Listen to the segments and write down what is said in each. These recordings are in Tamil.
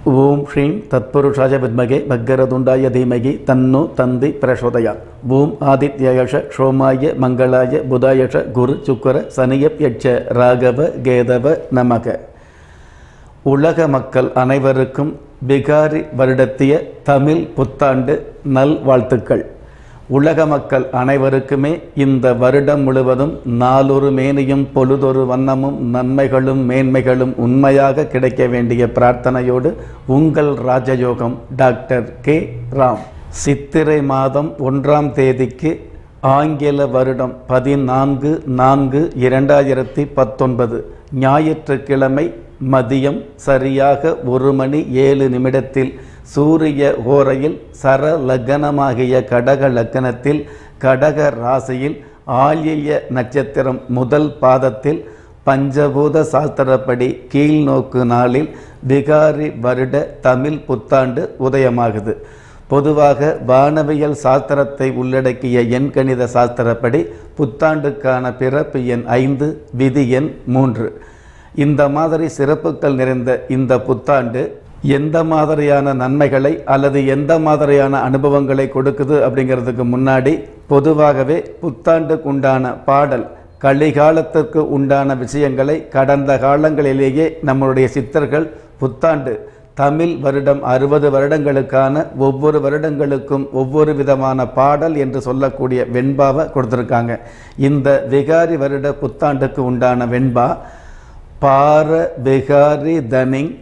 ஓம் ஸ்ரீம் தத்புருஷாய வித்மகே பக்கரதுண்டாய தீமகி தன்னு தந்தி பிரசோதயா ஓம் ஆதித்யயஷ சோமாய மங்களாய புதாயஷ குரு சுக்கர சனியப்யட்ச ராகவ கேதவ நமக உலக மக்கள் அனைவருக்கும் பிகாரி வருடத்திய தமிழ் புத்தாண்டு நல்வாழ்த்துக்கள் உலக மக்கள் அனைவருக்குமே இந்த வருடம் முழுவதும் நாளொரு மேனியும் பொழுதொரு வண்ணமும் நன்மைகளும் மேன்மைகளும் உண்மையாக கிடைக்க வேண்டிய பிரார்த்தனையோடு உங்கள் ராஜயோகம் டாக்டர் கே ராம் சித்திரை மாதம் ஒன்றாம் தேதிக்கு ஆங்கில வருடம் பதினான்கு நான்கு இரண்டாயிரத்தி பத்தொன்பது ஞாயிற்றுக்கிழமை மதியம் சரியாக ஒரு மணி ஏழு நிமிடத்தில் சூரிய ஓரையில் சர லக்னமாகிய கடக லக்னத்தில் கடக ராசியில் ஆயில்ய நட்சத்திரம் முதல் பாதத்தில் பஞ்சபூத சாஸ்திரப்படி கீழ்நோக்கு நாளில் விகாரி வருட தமிழ் புத்தாண்டு உதயமாகுது பொதுவாக வானவியல் சாஸ்திரத்தை உள்ளடக்கிய எண்கணித சாஸ்திரப்படி புத்தாண்டுக்கான பிறப்பு எண் ஐந்து விதி எண் மூன்று இந்த மாதிரி சிறப்புகள் நிறைந்த இந்த புத்தாண்டு எந்த மாதிரியான நன்மைகளை அல்லது எந்த மாதிரியான அனுபவங்களை கொடுக்குது அப்படிங்கிறதுக்கு முன்னாடி பொதுவாகவே புத்தாண்டுக்கு உண்டான பாடல் கலிகாலத்திற்கு உண்டான விஷயங்களை கடந்த காலங்களிலேயே நம்மளுடைய சித்தர்கள் புத்தாண்டு தமிழ் வருடம் அறுபது வருடங்களுக்கான ஒவ்வொரு வருடங்களுக்கும் ஒவ்வொரு விதமான பாடல் என்று சொல்லக்கூடிய வெண்பாவை கொடுத்துருக்காங்க இந்த விகாரி வருட புத்தாண்டுக்கு உண்டான வெண்பா பார விகாரி தனிங்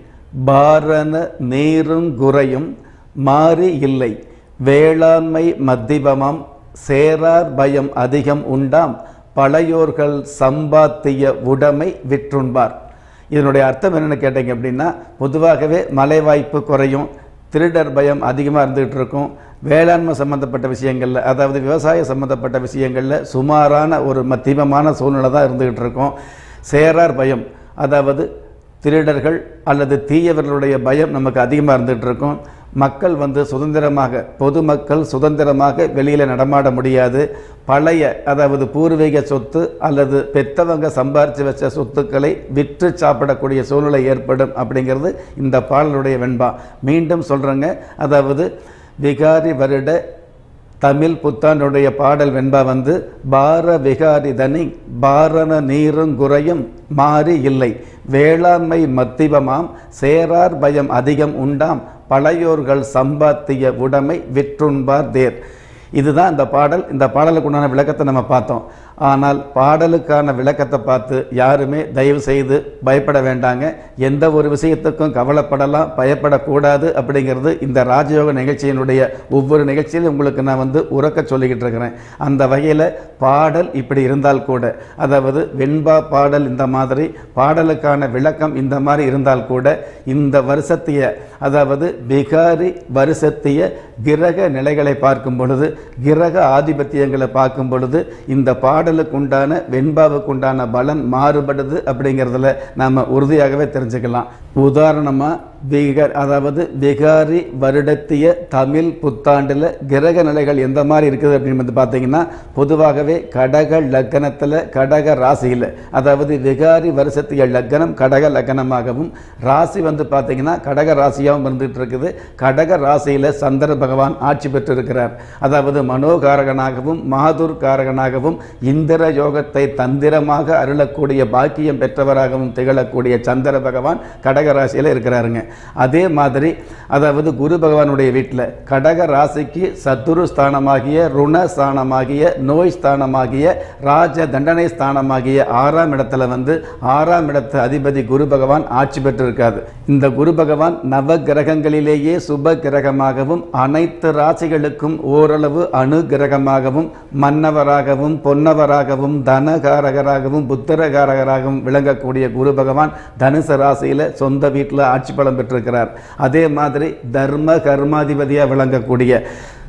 பாரண நீரும் குறையும் மாறி இல்லை வேளாண்மை மத்திபமாம் சேரார் பயம் அதிகம் உண்டாம் பழையோர்கள் சம்பாத்திய உடைமை விற்றுண்பார் இதனுடைய அர்த்தம் என்னென்னு கேட்டீங்க அப்படின்னா பொதுவாகவே மழை வாய்ப்பு குறையும் திருடர் பயம் அதிகமாக இருந்துகிட்டு இருக்கும் வேளாண்மை சம்மந்தப்பட்ட விஷயங்களில் அதாவது விவசாய சம்மந்தப்பட்ட விஷயங்களில் சுமாரான ஒரு மத்தியமமான சூழ்நிலை தான் இருந்துகிட்டு இருக்கும் சேரார் பயம் அதாவது திருடர்கள் அல்லது தீயவர்களுடைய பயம் நமக்கு அதிகமாக இருந்துகிட்டு இருக்கும் மக்கள் வந்து சுதந்திரமாக பொதுமக்கள் சுதந்திரமாக வெளியில் நடமாட முடியாது பழைய அதாவது பூர்வீக சொத்து அல்லது பெத்தவங்க சம்பாரித்து வச்ச சொத்துக்களை விற்று சாப்பிடக்கூடிய சூழ்நிலை ஏற்படும் அப்படிங்கிறது இந்த பாடலுடைய வெண்பா மீண்டும் சொல்கிறேங்க அதாவது விகாரி வருட தமிழ் புத்தாண்டுடைய பாடல் வெண்பா வந்து பார விகாரி தனி பாரண நீரும் குறையும் மாறி இல்லை வேளாண்மை மத்திவமாம் சேரார் பயம் அதிகம் உண்டாம் பழையோர்கள் சம்பாத்திய உடைமை விற்றுண்பார் தேர் இதுதான் இந்த பாடல் இந்த பாடலுக்கு உண்டான விளக்கத்தை நம்ம பார்த்தோம் ஆனால் பாடலுக்கான விளக்கத்தை பார்த்து யாருமே தயவு செய்து பயப்பட வேண்டாங்க எந்த ஒரு விஷயத்துக்கும் கவலைப்படலாம் பயப்படக்கூடாது அப்படிங்கிறது இந்த ராஜயோக நிகழ்ச்சியினுடைய ஒவ்வொரு நிகழ்ச்சியிலும் உங்களுக்கு நான் வந்து உறக்க சொல்லிக்கிட்டு இருக்கிறேன் அந்த வகையில் பாடல் இப்படி இருந்தால் கூட அதாவது வெண்பா பாடல் இந்த மாதிரி பாடலுக்கான விளக்கம் இந்த மாதிரி இருந்தால் கூட இந்த வருஷத்திய அதாவது பிகாரி வருஷத்திய கிரக நிலைகளை பார்க்கும் பொழுது கிரக ஆதிபத்தியங்களை பார்க்கும் பொழுது இந்த பாடலுக்கு உண்டான வெண்பாவுக்கு உண்டான பலன் மாறுபடுது அப்படிங்கிறதுல நாம் உறுதியாகவே தெரிஞ்சுக்கலாம் உதாரணமாக பிகர் அதாவது பிகாரி வருடத்திய தமிழ் புத்தாண்டில் கிரக நிலைகள் எந்த மாதிரி இருக்குது அப்படின்னு வந்து பார்த்தீங்கன்னா பொதுவாகவே கடக லக்கணத்தில் கடக ராசியில் அதாவது விகாரி வருஷத்திய லக்கணம் கடக லக்கணமாகவும் ராசி வந்து பார்த்தீங்கன்னா கடக ராசியாகவும் இருந்துகிட்டு இருக்குது கடக ராசியில் சந்திர பகவான் ஆட்சி பெற்றிருக்கிறார் அதாவது மனோகாரகனாகவும் மாதுர் காரகனாகவும் இந்திர யோகத்தை தந்திரமாக அருளக்கூடிய பாக்கியம் பெற்றவராகவும் திகழக்கூடிய சந்திர பகவான் கடக ராசியில் இருக்கிறாருங்க அதே மாதிரி அதாவது குரு பகவானுடைய வீட்டில் கடக ராசிக்கு சத்துரு ஸ்தானமாகிய ருண ஸ்தானமாகிய நோய் ஸ்தானமாகிய ராஜ தண்டனை ஸ்தானமாகிய ஆறாம் இடத்துல வந்து ஆறாம் இடத்து அதிபதி குரு பகவான் ஆட்சி பெற்றிருக்காது இந்த குரு பகவான் நவ கிரகங்களிலேயே சுப கிரகமாகவும் அனைத்து ராசிகளுக்கும் ஓரளவு அணு கிரகமாகவும் மன்னவராகவும் பொன்னவராகவும் தனகாரகராகவும் புத்திரகாரகராகவும் விளங்கக்கூடிய குரு பகவான் தனுசு ராசியில் சொந்த வீட்டில் ஆட்சி பலம் பெற்றிருக்கிறார் அதே மாதிரி தர்ம கர்மாதிபதியாக விளங்கக்கூடிய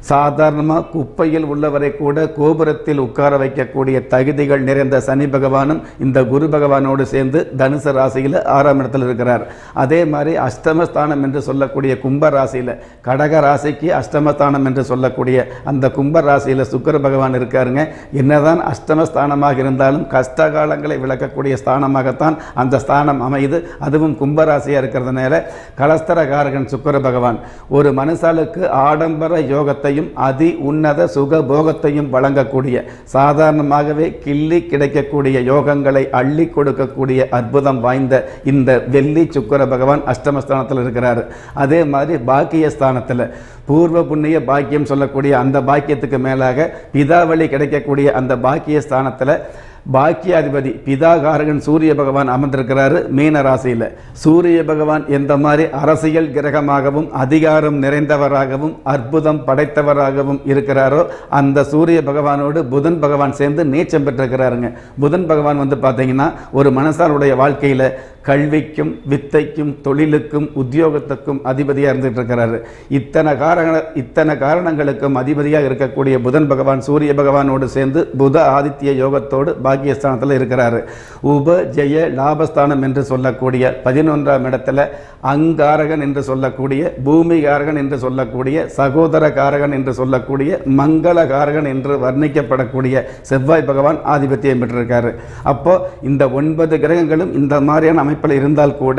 சாதாரணமாக குப்பையில் உள்ளவரை கூட கோபுரத்தில் உட்கார வைக்கக்கூடிய தகுதிகள் நிறைந்த சனி பகவானும் இந்த குரு பகவானோடு சேர்ந்து தனுசு ராசியில் ஆறாம் இடத்துல இருக்கிறார் அதே மாதிரி அஷ்டமஸ்தானம் என்று சொல்லக்கூடிய கும்ப ராசியில் கடக ராசிக்கு அஷ்டமஸ்தானம் என்று சொல்லக்கூடிய அந்த கும்ப ராசியில் சுக்கர பகவான் இருக்காருங்க என்னதான் அஷ்டமஸ்தானமாக இருந்தாலும் கஷ்ட காலங்களை விளக்கக்கூடிய ஸ்தானமாகத்தான் அந்த ஸ்தானம் அமையுது அதுவும் கும்பராசியாக இருக்கிறதுனால கலஸ்தரகாரகன் சுக்கர பகவான் ஒரு மனுஷாலுக்கு ஆடம்பர யோகத்தையும் அதி உன்னத சுக போகத்தையும் வழங்கக்கூடிய சாதாரணமாகவே கிள்ளி கிடைக்கக்கூடிய யோகங்களை அள்ளி கொடுக்கக்கூடிய அற்புதம் வாய்ந்த இந்த வெள்ளி சுக்கர பகவான் அஷ்டமஸ்தானத்தில் இருக்கிறார் அதே மாதிரி பாக்கிய ஸ்தானத்தில் பூர்வ புண்ணிய பாக்கியம் சொல்லக்கூடிய அந்த பாக்கியத்துக்கு மேலாக பிதாவளி கிடைக்கக்கூடிய அந்த பாக்கிய ஸ்தானத்தில் பாக்கியாதிபதி பிதாகாரகன் சூரிய பகவான் அமர்ந்திருக்கிறாரு மீன ராசியில் சூரிய பகவான் எந்த மாதிரி அரசியல் கிரகமாகவும் அதிகாரம் நிறைந்தவராகவும் அற்புதம் படைத்தவராகவும் இருக்கிறாரோ அந்த சூரிய பகவானோடு புதன் பகவான் சேர்ந்து நீச்சம் பெற்றிருக்கிறாருங்க புதன் பகவான் வந்து பார்த்தீங்கன்னா ஒரு மனசாருடைய வாழ்க்கையில் கல்விக்கும் வித்தைக்கும் தொழிலுக்கும் உத்தியோகத்துக்கும் அதிபதியாக இருந்துட்டு இருக்கிறாரு இத்தனை காரண இத்தனை காரணங்களுக்கும் அதிபதியாக இருக்கக்கூடிய புதன் பகவான் சூரிய பகவானோடு சேர்ந்து புத ஆதித்ய யோகத்தோடு பாக்கியஸ்தானத்தில் இருக்கிறாரு உப ஜெய லாபஸ்தானம் என்று சொல்லக்கூடிய பதினொன்றாம் இடத்துல அங்காரகன் என்று சொல்லக்கூடிய பூமிகாரகன் என்று சொல்லக்கூடிய சகோதர காரகன் என்று சொல்லக்கூடிய மங்களகாரகன் என்று வர்ணிக்கப்படக்கூடிய செவ்வாய் பகவான் ஆதிபத்தியம் பெற்றிருக்காரு அப்போ இந்த ஒன்பது கிரகங்களும் இந்த மாதிரியான அமைப்பில் இருந்தால் கூட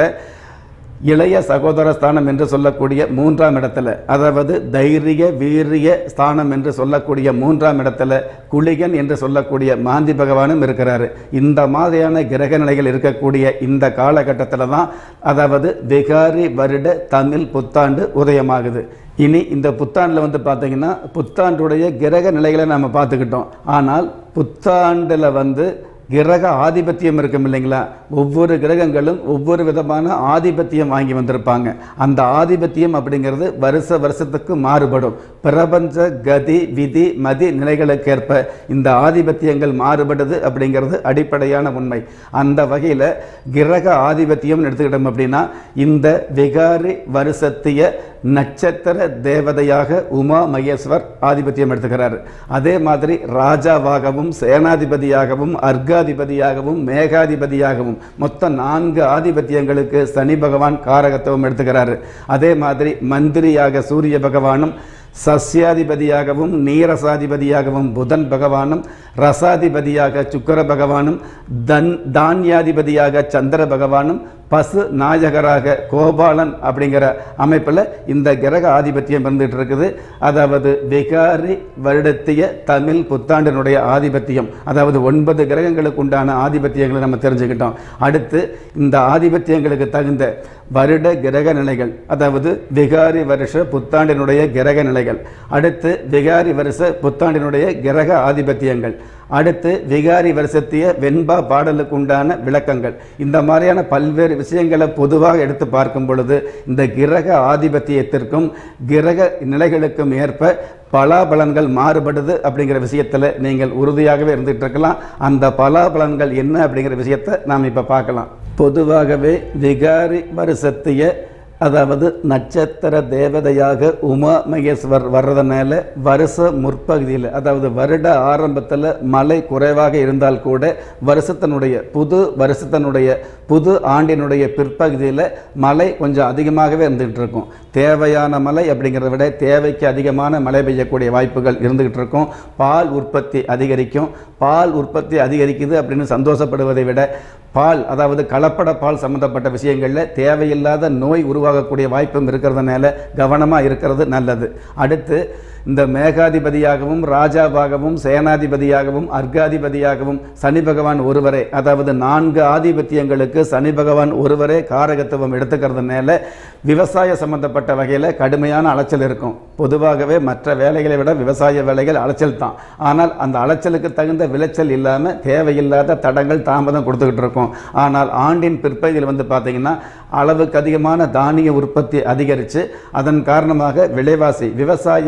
இளைய சகோதர ஸ்தானம் என்று சொல்லக்கூடிய மூன்றாம் இடத்துல அதாவது தைரிய வீரிய ஸ்தானம் என்று சொல்லக்கூடிய மூன்றாம் இடத்துல குளிகன் என்று சொல்லக்கூடிய மாந்தி பகவானும் இருக்கிறாரு இந்த மாதிரியான கிரக நிலைகள் இருக்கக்கூடிய இந்த காலகட்டத்தில் தான் அதாவது விகாரி வருட தமிழ் புத்தாண்டு உதயமாகுது இனி இந்த புத்தாண்டில் வந்து பார்த்தீங்கன்னா புத்தாண்டுடைய கிரக நிலைகளை நம்ம பார்த்துக்கிட்டோம் ஆனால் புத்தாண்டில் வந்து கிரக ஆதிபத்தியம் இருக்கும் இல்லைங்களா ஒவ்வொரு கிரகங்களும் ஒவ்வொரு விதமான ஆதிபத்தியம் வாங்கி வந்திருப்பாங்க அந்த ஆதிபத்தியம் அப்படிங்கிறது வருஷ வருஷத்துக்கு மாறுபடும் பிரபஞ்ச கதி விதி மதி நிலைகளுக்கேற்ப இந்த ஆதிபத்தியங்கள் மாறுபடுது அப்படிங்கிறது அடிப்படையான உண்மை அந்த வகையில் கிரக ஆதிபத்தியம் எடுத்துக்கிட்டோம் அப்படின்னா இந்த விகாரி வருஷத்திய நட்சத்திர தேவதையாக உமா மகேஸ்வர் ஆதிபத்தியம் எடுத்துக்கிறார் அதே மாதிரி ராஜாவாகவும் சேனாதிபதியாகவும் அர்காதிபதியாகவும் மேகாதிபதியாகவும் மொத்தம் நான்கு ஆதிபத்தியங்களுக்கு சனி பகவான் காரகத்துவம் எடுத்துக்கிறாரு அதே மாதிரி மந்திரியாக சூரிய பகவானும் சஸ்யாதிபதியாகவும் நீரசாதிபதியாகவும் புதன் பகவானும் ரசாதிபதியாக சுக்கர பகவானும் தன் தானியாதிபதியாக சந்திர பகவானும் பசு நாயகராக கோபாலன் அப்படிங்கிற அமைப்பில் இந்த கிரக ஆதிபத்தியம் இருந்துட்டு இருக்குது அதாவது விகாரி வருடத்திய தமிழ் புத்தாண்டினுடைய ஆதிபத்தியம் அதாவது ஒன்பது கிரகங்களுக்கு உண்டான ஆதிபத்தியங்களை நம்ம தெரிஞ்சுக்கிட்டோம் அடுத்து இந்த ஆதிபத்தியங்களுக்கு தகுந்த வருட கிரக நிலைகள் அதாவது விகாரி வருஷ புத்தாண்டினுடைய கிரக நிலைகள் அடுத்து விகாரி வருஷ புத்தாண்டினுடைய கிரக ஆதிபத்தியங்கள் அடுத்து விகாரி வருஷத்திய வெண்பா பாடலுக்கு உண்டான விளக்கங்கள் இந்த மாதிரியான பல்வேறு விஷயங்களை பொதுவாக எடுத்து பார்க்கும் பொழுது இந்த கிரக ஆதிபத்தியத்திற்கும் கிரக நிலைகளுக்கும் ஏற்ப பலாபலன்கள் மாறுபடுது அப்படிங்கிற விஷயத்தில் நீங்கள் உறுதியாகவே இருந்துகிட்டு இருக்கலாம் அந்த பலாபலன்கள் என்ன அப்படிங்கிற விஷயத்தை நாம் இப்போ பார்க்கலாம் பொதுவாகவே விகாரி வருஷத்திய அதாவது நட்சத்திர தேவதையாக உமா மகேஸ்வர் வர்றதுனால வருஷ முற்பகுதியில் அதாவது வருட ஆரம்பத்தில் மழை குறைவாக இருந்தால் கூட வருஷத்தினுடைய புது வருஷத்தினுடைய புது ஆண்டினுடைய பிற்பகுதியில் மழை கொஞ்சம் அதிகமாகவே இருந்துகிட்டு இருக்கும் தேவையான மழை அப்படிங்கிறத விட தேவைக்கு அதிகமான மழை பெய்யக்கூடிய வாய்ப்புகள் இருந்துகிட்டு இருக்கும் பால் உற்பத்தி அதிகரிக்கும் பால் உற்பத்தி அதிகரிக்குது அப்படின்னு சந்தோஷப்படுவதை விட பால் அதாவது கலப்பட பால் சம்பந்தப்பட்ட விஷயங்களில் தேவையில்லாத நோய் உருவாகக்கூடிய வாய்ப்பும் இருக்கிறதுனால கவனமாக இருக்கிறது நல்லது அடுத்து இந்த மேகாதிபதியாகவும் ராஜாவாகவும் சேனாதிபதியாகவும் அர்காதிபதியாகவும் சனி பகவான் ஒருவரே அதாவது நான்கு ஆதிபத்தியங்களுக்கு சனி பகவான் ஒருவரே காரகத்துவம் எடுத்துக்கிறதுனால விவசாய சம்பந்தப்பட்ட வகையில் கடுமையான அலைச்சல் இருக்கும் பொதுவாகவே மற்ற வேலைகளை விட விவசாய வேலைகள் அலைச்சல் தான் ஆனால் அந்த அலைச்சலுக்கு தகுந்த விளைச்சல் இல்லாமல் தேவையில்லாத தடங்கள் தாமதம் கொடுத்துக்கிட்டு இருக்கும் ஆனால் ஆண்டின் பிற்பகுதியில் வந்து பார்த்தீங்கன்னா அளவுக்கு அதிகமான தானிய உற்பத்தி அதிகரித்து அதன் காரணமாக விலைவாசி விவசாய விளை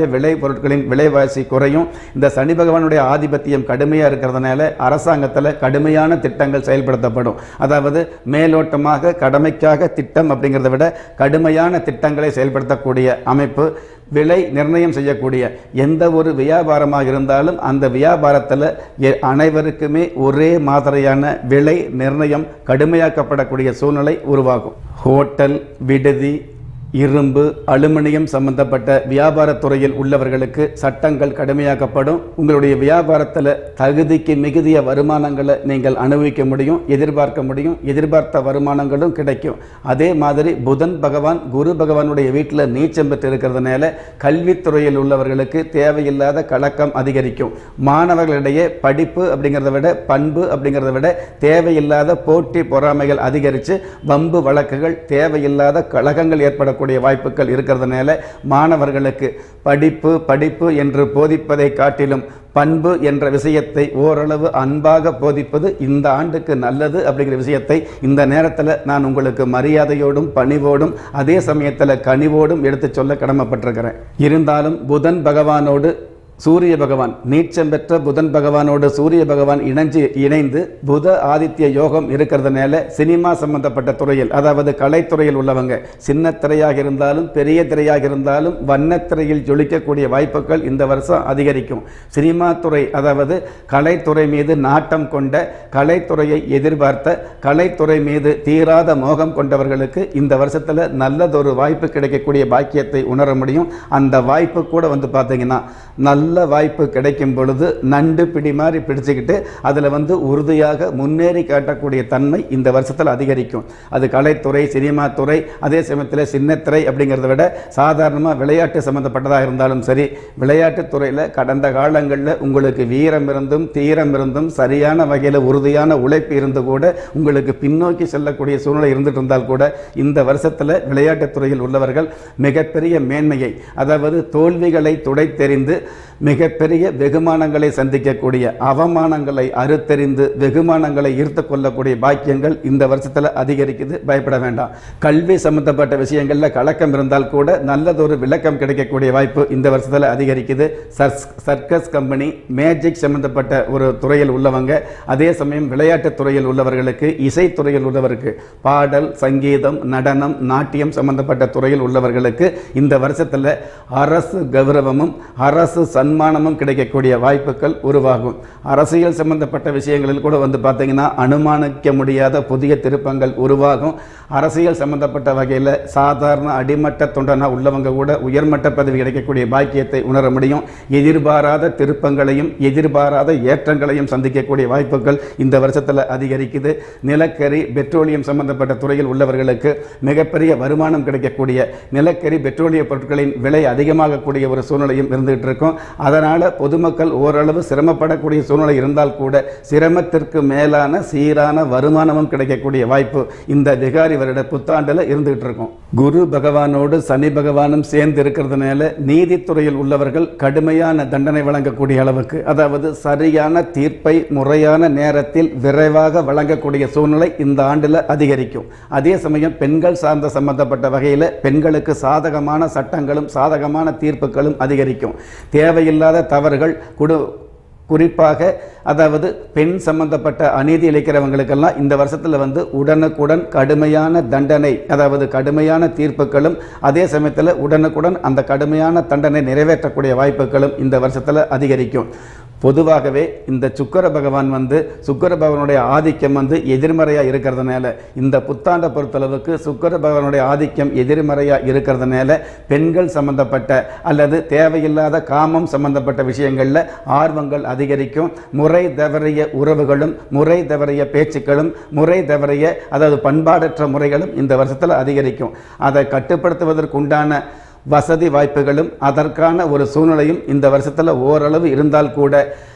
பொருட்களின் விலைவாசி குறையும் இந்த சனி பகவானுடைய ஆதிபத்தியம் கடுமையாக இருக்கிறதுனால அரசாங்கத்தில் கடுமையான திட்டங்கள் செயல்படுத்தப்படும் அதாவது மேலோட்டமாக கடமைக்காக திட்டம் அப்படிங்கிறத விட கடுமையான திட்டங்களை செயல்படுத்தக்கூடிய அமைப்பு விலை நிர்ணயம் செய்யக்கூடிய எந்த ஒரு வியாபாரமாக இருந்தாலும் அந்த வியாபாரத்தில் எ- அனைவருக்குமே ஒரே மாதிரியான விலை நிர்ணயம் கடுமையாக்கப்படக்கூடிய சூழ்நிலை உருவாகும் ஹோட்டல் விடுதி இரும்பு அலுமினியம் சம்பந்தப்பட்ட வியாபாரத்துறையில் உள்ளவர்களுக்கு சட்டங்கள் கடுமையாக்கப்படும் உங்களுடைய வியாபாரத்தில் தகுதிக்கு மிகுதிய வருமானங்களை நீங்கள் அனுபவிக்க முடியும் எதிர்பார்க்க முடியும் எதிர்பார்த்த வருமானங்களும் கிடைக்கும் அதே மாதிரி புதன் பகவான் குரு பகவானுடைய வீட்டில் நீச்சம் பெற்று இருக்கிறதுனால கல்வித்துறையில் உள்ளவர்களுக்கு தேவையில்லாத கலக்கம் அதிகரிக்கும் மாணவர்களிடையே படிப்பு அப்படிங்கிறத விட பண்பு அப்படிங்கிறத விட தேவையில்லாத போட்டி பொறாமைகள் அதிகரித்து வம்பு வழக்குகள் தேவையில்லாத கழகங்கள் ஏற்படக்கூடிய வாய்ப்புகள் இருக்கிறதுனால மாணவர்களுக்கு படிப்பு படிப்பு என்று போதிப்பதை காட்டிலும் பண்பு என்ற விஷயத்தை ஓரளவு அன்பாக போதிப்பது இந்த ஆண்டுக்கு நல்லது அப்படிங்கிற விஷயத்தை இந்த நேரத்தில் நான் உங்களுக்கு மரியாதையோடும் பணிவோடும் அதே சமயத்தில் கனிவோடும் எடுத்துச் சொல்ல கடமைப்பட்டிருக்கிறேன் இருந்தாலும் புதன் பகவானோடு சூரிய பகவான் நீச்சம் பெற்ற புதன் பகவானோடு சூரிய பகவான் இணைஞ்சு இணைந்து புத ஆதித்ய யோகம் இருக்கிறதுனால சினிமா சம்பந்தப்பட்ட துறையில் அதாவது கலைத்துறையில் உள்ளவங்க சின்ன திரையாக இருந்தாலும் பெரிய திரையாக இருந்தாலும் வண்ணத்திரையில் ஜொலிக்கக்கூடிய வாய்ப்புகள் இந்த வருஷம் அதிகரிக்கும் சினிமா துறை அதாவது கலைத்துறை மீது நாட்டம் கொண்ட கலைத்துறையை எதிர்பார்த்த கலைத்துறை மீது தீராத மோகம் கொண்டவர்களுக்கு இந்த வருஷத்தில் நல்லதொரு வாய்ப்பு கிடைக்கக்கூடிய பாக்கியத்தை உணர முடியும் அந்த வாய்ப்பு கூட வந்து பார்த்தீங்கன்னா நல்ல வாய்ப்பு கிடைக்கும் பொழுது நண்டு பிடி மாதிரி பிடிச்சுக்கிட்டு அதில் வந்து உறுதியாக முன்னேறி காட்டக்கூடிய தன்மை இந்த வருஷத்தில் அதிகரிக்கும் அது கலைத்துறை சினிமா துறை அதே சமயத்தில் சின்னத்திரை அப்படிங்கிறத விட சாதாரணமாக விளையாட்டு சம்மந்தப்பட்டதாக இருந்தாலும் சரி விளையாட்டுத் துறையில் கடந்த காலங்களில் உங்களுக்கு வீரம் இருந்தும் தீரம் இருந்தும் சரியான வகையில் உறுதியான உழைப்பு இருந்து கூட உங்களுக்கு பின்னோக்கி செல்லக்கூடிய சூழ்நிலை இருந்துட்டு இருந்தால் கூட இந்த வருஷத்தில் விளையாட்டுத் துறையில் உள்ளவர்கள் மிகப்பெரிய மேன்மையை அதாவது தோல்விகளை துடைத்தெறிந்து மிகப்பெரிய வெகுமானங்களை சந்திக்கக்கூடிய அவமானங்களை அறுத்தெறிந்து வெகுமானங்களை ஈர்த்து கொள்ளக்கூடிய பாக்கியங்கள் இந்த வருஷத்தில் அதிகரிக்குது பயப்பட வேண்டாம் கல்வி சம்பந்தப்பட்ட விஷயங்களில் கலக்கம் இருந்தால் கூட நல்லதொரு விளக்கம் கிடைக்கக்கூடிய வாய்ப்பு இந்த வருஷத்தில் அதிகரிக்குது சர்ஸ் சர்க்கஸ் கம்பெனி மேஜிக் சம்பந்தப்பட்ட ஒரு துறையில் உள்ளவங்க அதே சமயம் விளையாட்டுத் துறையில் உள்ளவர்களுக்கு இசைத்துறையில் உள்ளவருக்கு பாடல் சங்கீதம் நடனம் நாட்டியம் சம்பந்தப்பட்ட துறையில் உள்ளவர்களுக்கு இந்த வருஷத்தில் அரசு கௌரவமும் அரசு சன்மானமும் கிடைக்கக்கூடிய வாய்ப்புகள் உருவாகும் அரசியல் சம்பந்தப்பட்ட விஷயங்களில் கூட வந்து பார்த்தீங்கன்னா அனுமானிக்க முடியாத புதிய திருப்பங்கள் உருவாகும் அரசியல் சம்பந்தப்பட்ட வகையில் சாதாரண அடிமட்ட தொண்டனா உள்ளவங்க கூட உயர்மட்ட பதவி கிடைக்கக்கூடிய பாக்கியத்தை உணர முடியும் எதிர்பாராத திருப்பங்களையும் எதிர்பாராத ஏற்றங்களையும் சந்திக்கக்கூடிய வாய்ப்புகள் இந்த வருஷத்தில் அதிகரிக்குது நிலக்கரி பெட்ரோலியம் சம்பந்தப்பட்ட துறையில் உள்ளவர்களுக்கு மிகப்பெரிய வருமானம் கிடைக்கக்கூடிய நிலக்கரி பெட்ரோலிய பொருட்களின் விலை அதிகமாகக்கூடிய ஒரு சூழ்நிலையும் இருந்துகிட்டு இருக்கும் அதனால் பொதுமக்கள் ஓரளவு சிரமப்படக்கூடிய சூழ்நிலை இருந்தால் கூட சிரமத்திற்கு மேலான சீரான வருமானமும் கிடைக்கக்கூடிய வாய்ப்பு இந்த விகாரி வருட புத்தாண்டில் இருந்துகிட்டு இருக்கும் குரு பகவானோடு சனி பகவானும் சேர்ந்து இருக்கிறதுனால நீதித்துறையில் உள்ளவர்கள் கடுமையான தண்டனை வழங்கக்கூடிய அளவுக்கு அதாவது சரியான தீர்ப்பை முறையான நேரத்தில் விரைவாக வழங்கக்கூடிய சூழ்நிலை இந்த ஆண்டில் அதிகரிக்கும் அதே சமயம் பெண்கள் சார்ந்த சம்பந்தப்பட்ட வகையில் பெண்களுக்கு சாதகமான சட்டங்களும் சாதகமான தீர்ப்புகளும் அதிகரிக்கும் தேவையில்லாத தவறுகள் குடு குறிப்பாக அதாவது பெண் சம்பந்தப்பட்ட அநீதி இழைக்கிறவங்களுக்கெல்லாம் இந்த வருஷத்தில் வந்து உடனுக்குடன் கடுமையான தண்டனை அதாவது கடுமையான தீர்ப்புகளும் அதே சமயத்தில் உடனுக்குடன் அந்த கடுமையான தண்டனை நிறைவேற்றக்கூடிய வாய்ப்புகளும் இந்த வருஷத்தில் அதிகரிக்கும் பொதுவாகவே இந்த சுக்கர பகவான் வந்து சுக்கர பகவானுடைய ஆதிக்கம் வந்து எதிர்மறையாக இருக்கிறதுனால இந்த புத்தாண்டை பொறுத்தளவுக்கு சுக்கர பகவானுடைய ஆதிக்கம் எதிர்மறையாக இருக்கிறதுனால பெண்கள் சம்பந்தப்பட்ட அல்லது தேவையில்லாத காமம் சம்பந்தப்பட்ட விஷயங்களில் ஆர்வங்கள் அதிகரிக்கும் முறை தவறிய உறவுகளும் முறை தவறிய பேச்சுக்களும் முறை தவறிய அதாவது பண்பாடற்ற முறைகளும் இந்த வருஷத்தில் அதிகரிக்கும் அதை கட்டுப்படுத்துவதற்குண்டான வசதி வாய்ப்புகளும் அதற்கான ஒரு சூழ்நிலையும் இந்த வருஷத்தில் ஓரளவு இருந்தால் கூட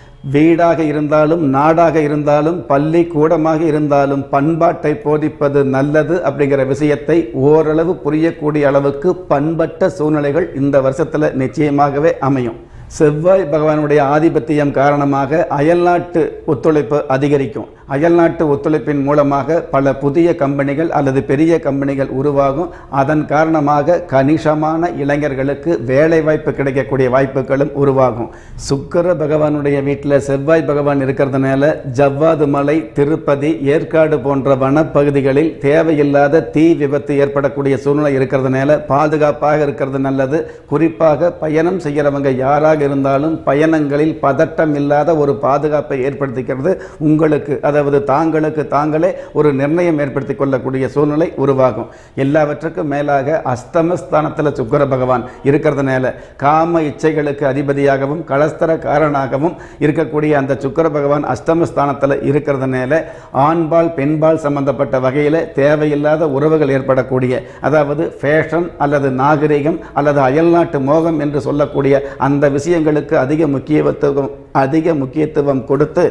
வீடாக இருந்தாலும் நாடாக இருந்தாலும் பள்ளி கூடமாக இருந்தாலும் பண்பாட்டை போதிப்பது நல்லது அப்படிங்கிற விஷயத்தை ஓரளவு புரியக்கூடிய அளவுக்கு பண்பட்ட சூழ்நிலைகள் இந்த வருஷத்தில் நிச்சயமாகவே அமையும் செவ்வாய் பகவானுடைய ஆதிபத்தியம் காரணமாக அயல்நாட்டு ஒத்துழைப்பு அதிகரிக்கும் அயல்நாட்டு ஒத்துழைப்பின் மூலமாக பல புதிய கம்பெனிகள் அல்லது பெரிய கம்பெனிகள் உருவாகும் அதன் காரணமாக கணிசமான இளைஞர்களுக்கு வேலை வாய்ப்பு கிடைக்கக்கூடிய வாய்ப்புகளும் உருவாகும் சுக்கர பகவானுடைய வீட்டில் செவ்வாய் பகவான் இருக்கிறதுனால ஜவ்வாது மலை திருப்பதி ஏற்காடு போன்ற வனப்பகுதிகளில் தேவையில்லாத தீ விபத்து ஏற்படக்கூடிய சூழ்நிலை இருக்கிறதுனால பாதுகாப்பாக இருக்கிறது நல்லது குறிப்பாக பயணம் செய்கிறவங்க யாராக இருந்தாலும் பயணங்களில் பதட்டம் இல்லாத ஒரு பாதுகாப்பை ஏற்படுத்திக்கிறது உங்களுக்கு அதாவது தாங்களுக்கு தாங்களே ஒரு நிர்ணயம் ஏற்படுத்தி கொள்ளக்கூடிய சூழ்நிலை உருவாகும் எல்லாவற்றுக்கும் மேலாக அஸ்தமஸ்தானத்தில் சுக்கர பகவான் இருக்கிறதுனால காம இச்சைகளுக்கு அதிபதியாகவும் கலஸ்தர காரனாகவும் இருக்கக்கூடிய அந்த சுக்கர பகவான் அஸ்தமஸ்தானத்தில் இருக்கிறதுனால ஆண்பால் பெண்பால் சம்பந்தப்பட்ட வகையில் தேவையில்லாத உறவுகள் ஏற்படக்கூடிய அதாவது ஃபேஷன் அல்லது நாகரிகம் அல்லது அயல்நாட்டு மோகம் என்று சொல்லக்கூடிய அந்த விஷயங்களுக்கு அதிக முக்கியத்துவம் அதிக முக்கியத்துவம் கொடுத்து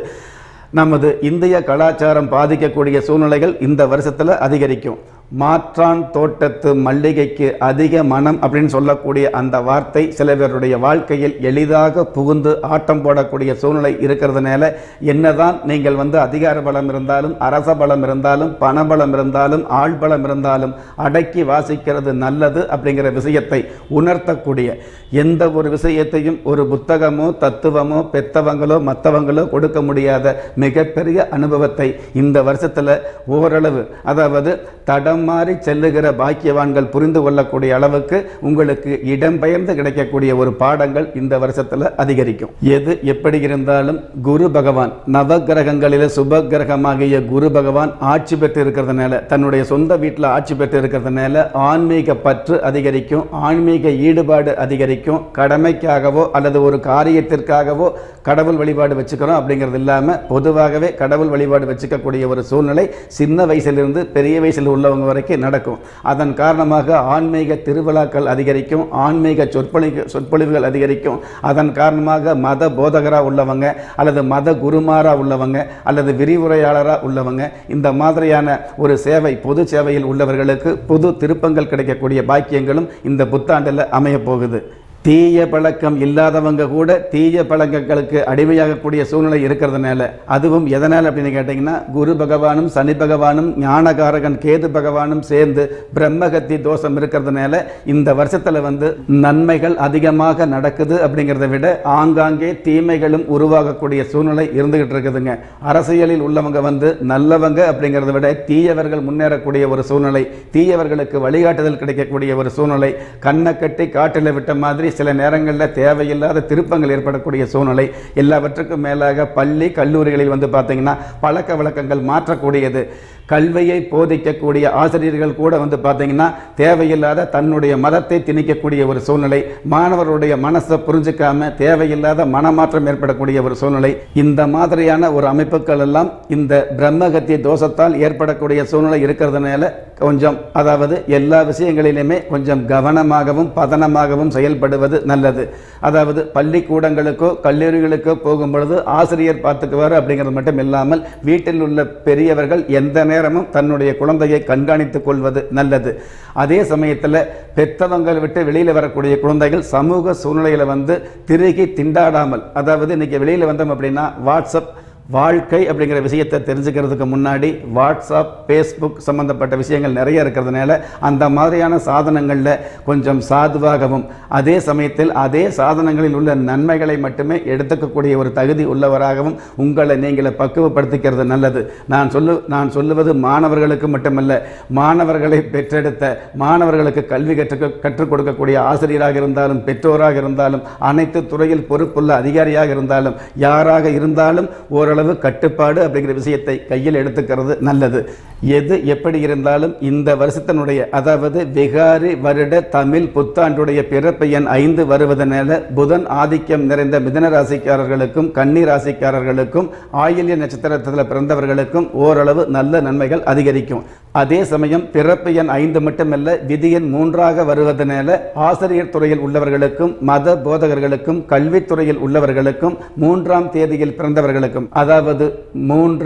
நமது இந்திய கலாச்சாரம் பாதிக்கக்கூடிய சூழ்நிலைகள் இந்த வருஷத்தில் அதிகரிக்கும் மாற்றான் தோட்டத்து மல்லிகைக்கு அதிக மனம் அப்படின்னு சொல்லக்கூடிய அந்த வார்த்தை சில பேருடைய வாழ்க்கையில் எளிதாக புகுந்து ஆட்டம் போடக்கூடிய சூழ்நிலை இருக்கிறதுனால என்னதான் நீங்கள் வந்து அதிகார பலம் இருந்தாலும் அரச பலம் இருந்தாலும் பணபலம் இருந்தாலும் ஆள் பலம் இருந்தாலும் அடக்கி வாசிக்கிறது நல்லது அப்படிங்கிற விஷயத்தை உணர்த்தக்கூடிய எந்த ஒரு விஷயத்தையும் ஒரு புத்தகமோ தத்துவமோ பெத்தவங்களோ மற்றவங்களோ கொடுக்க முடியாத மிகப்பெரிய அனுபவத்தை இந்த வருஷத்தில் ஓரளவு அதாவது தடம் மாறி செல்லுகிற பாக்கியவான்கள் புரிந்து கொள்ளக்கூடிய அளவுக்கு உங்களுக்கு இடம்பெயர்ந்து கிடைக்கக்கூடிய ஒரு பாடங்கள் இந்த வருஷத்தில் அதிகரிக்கும் எது எப்படி இருந்தாலும் குரு பகவான் நவகிரகங்களில் சுப கிரகமாகிய குரு பகவான் ஆட்சி பெற்று இருக்கிறதுனால தன்னுடைய சொந்த வீட்டில் ஆட்சி பெற்று இருக்கிறதுனால ஆன்மீக பற்று அதிகரிக்கும் ஆன்மீக ஈடுபாடு அதிகரிக்கும் கடமைக்காகவோ அல்லது ஒரு காரியத்திற்காகவோ கடவுள் வழிபாடு வச்சுக்கிறோம் அப்படிங்கிறது இல்லாமல் பொதுவாகவே கடவுள் வழிபாடு வச்சுக்கக்கூடிய ஒரு சூழ்நிலை சின்ன வயசிலிருந்து பெரிய வயசில் உள்ளவங்க வரைக்கும் நடக்கும் அதன் காரணமாக ஆன்மீக திருவிழாக்கள் அதிகரிக்கும் ஆன்மீக சொற்பொழி சொற்பொழிவுகள் அதிகரிக்கும் அதன் காரணமாக மத போதகராக உள்ளவங்க அல்லது மத குருமாரா உள்ளவங்க அல்லது விரிவுரையாளராக உள்ளவங்க இந்த மாதிரியான ஒரு சேவை பொது சேவையில் உள்ளவர்களுக்கு புது திருப்பங்கள் கிடைக்கக்கூடிய பாக்கியங்களும் இந்த புத்தாண்டில் அமையப் போகுது தீய பழக்கம் இல்லாதவங்க கூட தீய பழக்கங்களுக்கு அடிமையாகக்கூடிய சூழ்நிலை இருக்கிறதுனால அதுவும் எதனால் அப்படின்னு கேட்டிங்கன்னா குரு பகவானும் சனி பகவானும் ஞானகாரகன் கேது பகவானும் சேர்ந்து பிரம்மகத்தி தோஷம் இருக்கிறதுனால இந்த வருஷத்தில் வந்து நன்மைகள் அதிகமாக நடக்குது அப்படிங்கிறத விட ஆங்காங்கே தீமைகளும் உருவாகக்கூடிய சூழ்நிலை இருந்துகிட்டு இருக்குதுங்க அரசியலில் உள்ளவங்க வந்து நல்லவங்க அப்படிங்கிறத விட தீயவர்கள் முன்னேறக்கூடிய ஒரு சூழ்நிலை தீயவர்களுக்கு வழிகாட்டுதல் கிடைக்கக்கூடிய ஒரு சூழ்நிலை கண்ணை கட்டி காட்டில் விட்ட மாதிரி சில நேரங்களில் தேவையில்லாத திருப்பங்கள் ஏற்படக்கூடிய சூழ்நிலை எல்லாவற்றுக்கும் மேலாக பள்ளி கல்லூரிகளில் வந்து பார்த்தீங்கன்னா பழக்க வழக்கங்கள் மாற்றக்கூடியது கல்வியை போதிக்கக்கூடிய ஆசிரியர்கள் கூட வந்து பார்த்தீங்கன்னா தேவையில்லாத தன்னுடைய மதத்தை திணிக்கக்கூடிய ஒரு சூழ்நிலை மாணவருடைய மனசை புரிஞ்சுக்காம தேவையில்லாத மனமாற்றம் ஏற்படக்கூடிய ஒரு சூழ்நிலை இந்த மாதிரியான ஒரு அமைப்புகள் எல்லாம் இந்த பிரம்மகத்திய தோஷத்தால் ஏற்படக்கூடிய சூழ்நிலை இருக்கிறதுனால கொஞ்சம் அதாவது எல்லா விஷயங்களிலுமே கொஞ்சம் கவனமாகவும் பதனமாகவும் செயல்படுவது நல்லது அதாவது பள்ளிக்கூடங்களுக்கோ கல்லூரிகளுக்கோ போகும் பொழுது ஆசிரியர் பார்த்துக்குவார் அப்படிங்கிறது மட்டும் இல்லாமல் வீட்டில் உள்ள பெரியவர்கள் எந்த நேரமும் தன்னுடைய குழந்தையை கண்காணித்துக் கொள்வது நல்லது அதே சமயத்தில் பெற்றவங்கள் விட்டு வெளியில் வரக்கூடிய குழந்தைகள் சமூக சூழ்நிலையில வந்து திருகி திண்டாடாமல் அதாவது இன்னைக்கு வெளியில் வந்தோம் அப்படின்னா வாட்ஸ்அப் வாழ்க்கை அப்படிங்கிற விஷயத்தை தெரிஞ்சுக்கிறதுக்கு முன்னாடி வாட்ஸ்அப் ஃபேஸ்புக் சம்மந்தப்பட்ட விஷயங்கள் நிறைய இருக்கிறதுனால அந்த மாதிரியான சாதனங்களில் கொஞ்சம் சாதுவாகவும் அதே சமயத்தில் அதே சாதனங்களில் உள்ள நன்மைகளை மட்டுமே எடுத்துக்கக்கூடிய ஒரு தகுதி உள்ளவராகவும் உங்களை நீங்களே பக்குவப்படுத்திக்கிறது நல்லது நான் சொல்லு நான் சொல்லுவது மாணவர்களுக்கு மட்டுமல்ல மாணவர்களை பெற்றெடுத்த மாணவர்களுக்கு கல்வி கற்று கற்றுக் கொடுக்கக்கூடிய ஆசிரியராக இருந்தாலும் பெற்றோராக இருந்தாலும் அனைத்து துறையில் பொறுப்புள்ள அதிகாரியாக இருந்தாலும் யாராக இருந்தாலும் ஓரளவு கட்டுப்பாடு அப்படிங்கிற விஷயத்தை கையில் எடுத்துக்கிறது நல்லது எது எப்படி இருந்தாலும் இந்த வருஷத்தினுடைய அதாவது விகாரி வருட தமிழ் புத்தாண்டுடைய பிறப்பு எண் ஐந்து வருவதனால புதன் ஆதிக்கம் நிறைந்த மிதன ராசிக்காரர்களுக்கும் கன்னி ராசிக்காரர்களுக்கும் ஆயில்ய நட்சத்திரத்தில் பிறந்தவர்களுக்கும் ஓரளவு நல்ல நன்மைகள் அதிகரிக்கும் அதே சமயம் பிறப்பு எண் ஐந்து மட்டுமல்ல விதியன் மூன்றாக வருவதனால ஆசிரியர் துறையில் உள்ளவர்களுக்கும் மத போதகர்களுக்கும் கல்வித்துறையில் உள்ளவர்களுக்கும் மூன்றாம் தேதியில் பிறந்தவர்களுக்கும் அதாவது மூன்று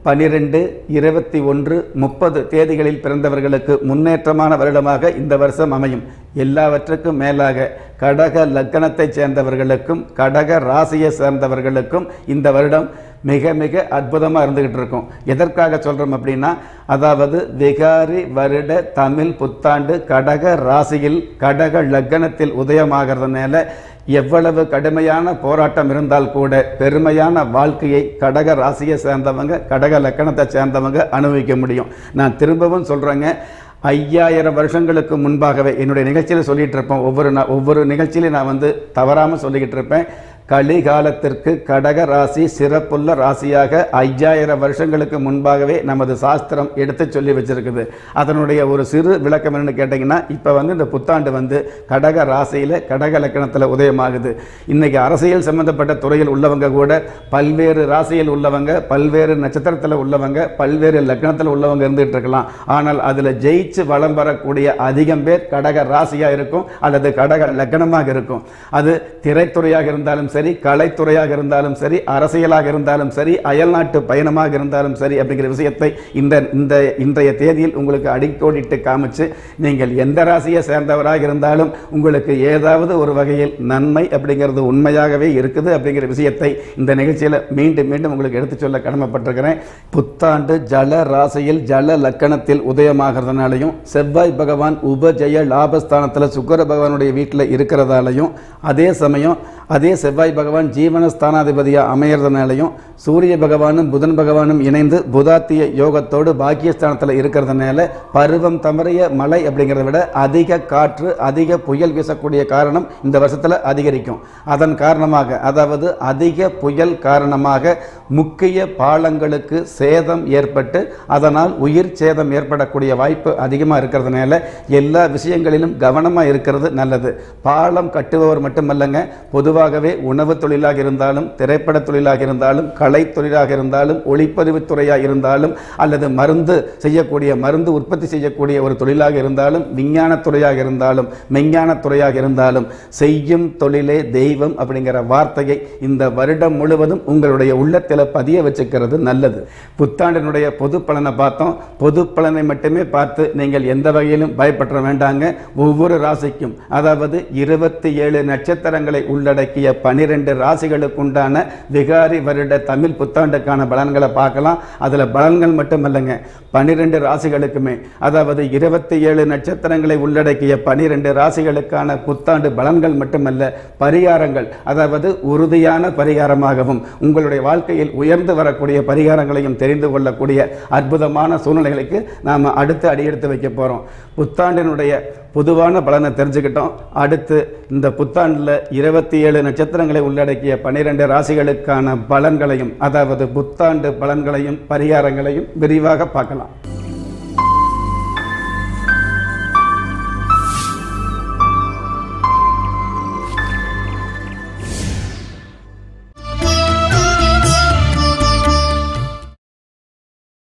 பனிரெண்டு இருபத்தி ஒன்று முப்பது தேதிகளில் பிறந்தவர்களுக்கு முன்னேற்றமான வருடமாக இந்த வருஷம் அமையும் எல்லாவற்றுக்கும் மேலாக கடக லக்கணத்தைச் சேர்ந்தவர்களுக்கும் கடக ராசியை சேர்ந்தவர்களுக்கும் இந்த வருடம் மிக மிக அற்புதமாக இருந்துகிட்டு இருக்கும் எதற்காக சொல்கிறோம் அப்படின்னா அதாவது விகாரி வருட தமிழ் புத்தாண்டு கடக ராசியில் கடக லக்கணத்தில் உதயமாகிறதுனால எவ்வளவு கடுமையான போராட்டம் இருந்தால் கூட பெருமையான வாழ்க்கையை கடக ராசியை சேர்ந்தவங்க கடக லக்கணத்தை சேர்ந்தவங்க அனுபவிக்க முடியும் நான் திரும்பவும் சொல்கிறேங்க ஐயாயிரம் வருஷங்களுக்கு முன்பாகவே என்னுடைய நிகழ்ச்சியில் சொல்லிட்டு இருப்பேன் ஒவ்வொரு நா- ஒவ்வொரு நிகழ்ச்சியிலையும் நான் வந்து தவறாமல் சொல்லிக்கிட்டு இருப்பேன் கலிகாலத்திற்கு கடக ராசி சிறப்புள்ள ராசியாக ஐயாயிரம் வருஷங்களுக்கு முன்பாகவே நமது சாஸ்திரம் எடுத்து சொல்லி வச்சிருக்குது அதனுடைய ஒரு சிறு விளக்கம் என்னன்னு கேட்டிங்கன்னா இப்போ வந்து இந்த புத்தாண்டு வந்து கடக ராசியில் கடக லக்கணத்தில் உதயமாகுது இன்னைக்கு அரசியல் சம்பந்தப்பட்ட துறையில் உள்ளவங்க கூட பல்வேறு ராசியில் உள்ளவங்க பல்வேறு நட்சத்திரத்தில் உள்ளவங்க பல்வேறு லக்னத்தில் உள்ளவங்க இருந்துகிட்டு இருக்கலாம் ஆனால் அதில் ஜெயிச்சு வளம் வரக்கூடிய அதிகம் பேர் கடக ராசியாக இருக்கும் அல்லது கடக லக்னமாக இருக்கும் அது திரைத்துறையாக இருந்தாலும் சரி கலைத்துறையாக இருந்தாலும் சரி அரசியலாக இருந்தாலும் சரி அயல்நாட்டு பயணமாக இருந்தாலும் சரி அப்படிங்கிற விஷயத்தை இந்த இந்த இன்றைய தேதியில் உங்களுக்கு அடிக்கோடிட்டு காமிச்சு நீங்கள் எந்த ராசியை சேர்ந்தவராக இருந்தாலும் உங்களுக்கு ஏதாவது ஒரு வகையில் நன்மை அப்படிங்கிறது உண்மையாகவே இருக்குது அப்படிங்கிற விஷயத்தை இந்த நிகழ்ச்சியில் மீண்டும் மீண்டும் உங்களுக்கு எடுத்துச் சொல்ல கடமைப்பட்டிருக்கிறேன் புத்தாண்டு ஜல ராசியில் ஜல லக்கணத்தில் உதயமாகிறதுனாலையும் செவ்வாய் பகவான் உபஜய லாபஸ்தானத்தில் சுக்கர பகவானுடைய வீட்டில் இருக்கிறதாலையும் அதே சமயம் அதே செவ்வாய் பகவான் ஜீவனஸ்தானாதிபதியாக அமையறதுனாலையும் சூரிய பகவானும் புதன் பகவானும் இணைந்து புதாத்திய யோகத்தோடு பாக்கியஸ்தானத்தில் இருக்கிறதுனால பருவம் தவறிய மழை அப்படிங்கிறத விட அதிக காற்று அதிக புயல் வீசக்கூடிய காரணம் இந்த வருஷத்தில் அதிகரிக்கும் அதன் காரணமாக அதாவது அதிக புயல் காரணமாக முக்கிய பாலங்களுக்கு சேதம் ஏற்பட்டு அதனால் உயிர் சேதம் ஏற்படக்கூடிய வாய்ப்பு அதிகமாக இருக்கிறதுனால எல்லா விஷயங்களிலும் கவனமாக இருக்கிறது நல்லது பாலம் கட்டுபவர் மட்டுமல்லங்க பொதுவாகவே உணவு தொழிலாக இருந்தாலும் திரைப்பட தொழிலாக இருந்தாலும் கலை தொழிலாக இருந்தாலும் ஒளிப்பதிவு துறையாக இருந்தாலும் அல்லது மருந்து செய்யக்கூடிய மருந்து உற்பத்தி செய்யக்கூடிய ஒரு தொழிலாக இருந்தாலும் விஞ்ஞான துறையாக இருந்தாலும் மெஞ்ஞான துறையாக இருந்தாலும் செய்யும் தொழிலே தெய்வம் அப்படிங்கிற வார்த்தையை இந்த வருடம் முழுவதும் உங்களுடைய உள்ளத்தில் பதிய வச்சுக்கிறது நல்லது புத்தாண்டினுடைய பொது பலனை பார்த்தோம் பொது பலனை மட்டுமே பார்த்து நீங்கள் எந்த வகையிலும் பயப்பட வேண்டாங்க ஒவ்வொரு ராசிக்கும் அதாவது இருபத்தி ஏழு நட்சத்திரங்களை உள்ளடக்கிய பனிரெண்டு ராசிகளுக்கு உண்டான விகாரி வருட தமிழ் புத்தாண்டுக்கான பலன்களை பார்க்கலாம் அதில் பலன்கள் மட்டுமல்லங்க பனிரெண்டு ராசிகளுக்குமே அதாவது இருபத்தி ஏழு நட்சத்திரங்களை உள்ளடக்கிய பனிரெண்டு ராசிகளுக்கான புத்தாண்டு பலன்கள் மட்டுமல்ல பரிகாரங்கள் அதாவது உறுதியான பரிகாரமாகவும் உங்களுடைய வாழ்க்கையில் உயர்ந்து வரக்கூடிய பரிகாரங்களையும் தெரிந்து கொள்ளக்கூடிய அற்புதமான சூழ்நிலைகளுக்கு நாம் அடுத்து அடியெடுத்து வைக்க போகிறோம் புத்தாண்டினுடைய பொதுவான பலனை தெரிஞ்சுக்கிட்டோம் அடுத்து இந்த புத்தாண்டில் இருபத்தி ஏழு நட்சத்திரங்களை உள்ளடக்கிய பன்னிரெண்டு ராசிகளுக்கான பலன்களையும் அதாவது புத்தாண்டு பலன்களையும் பரிகாரங்களையும் விரிவாக பார்க்கலாம்